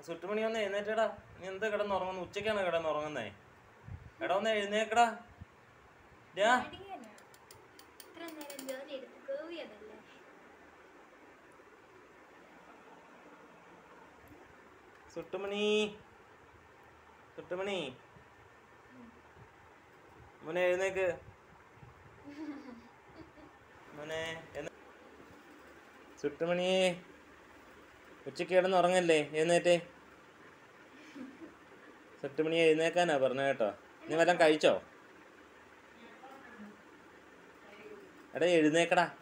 സുട്ടുമണി ഒന്ന് എഴുന്നേറ്റടാ നീ എന്ത് കിടന്നുറങ്ങുന്നു ഉച്ചയ്ക്കാണ് കിടന്നുറങ്ങുന്നേ എടാ ഒന്ന് എഴുന്നേക്കടാ ഡാ മടിയനാ. ഇത്ര നേരം ജോലി എടുത്ത് കൂവിയതല്ലേ സുട്ടുമണി സുട്ടുമണി മോനെ എഴുന്നേക്ക് മോനെ എഴുന്നേ- സുട്ടുമണിയെ ഉച്ചയ്ക്ക് കിടന്ന് ഉറങ്ങല്ലേ എഴുന്നേറ്റേ സുട്ടുമണിയെ എഴുന്നേക്കാനാ പറഞ്ഞ കേട്ടോ നീ വല്ലതും കഴിച്ചോ എടാ എഴുന്നേക്കടാ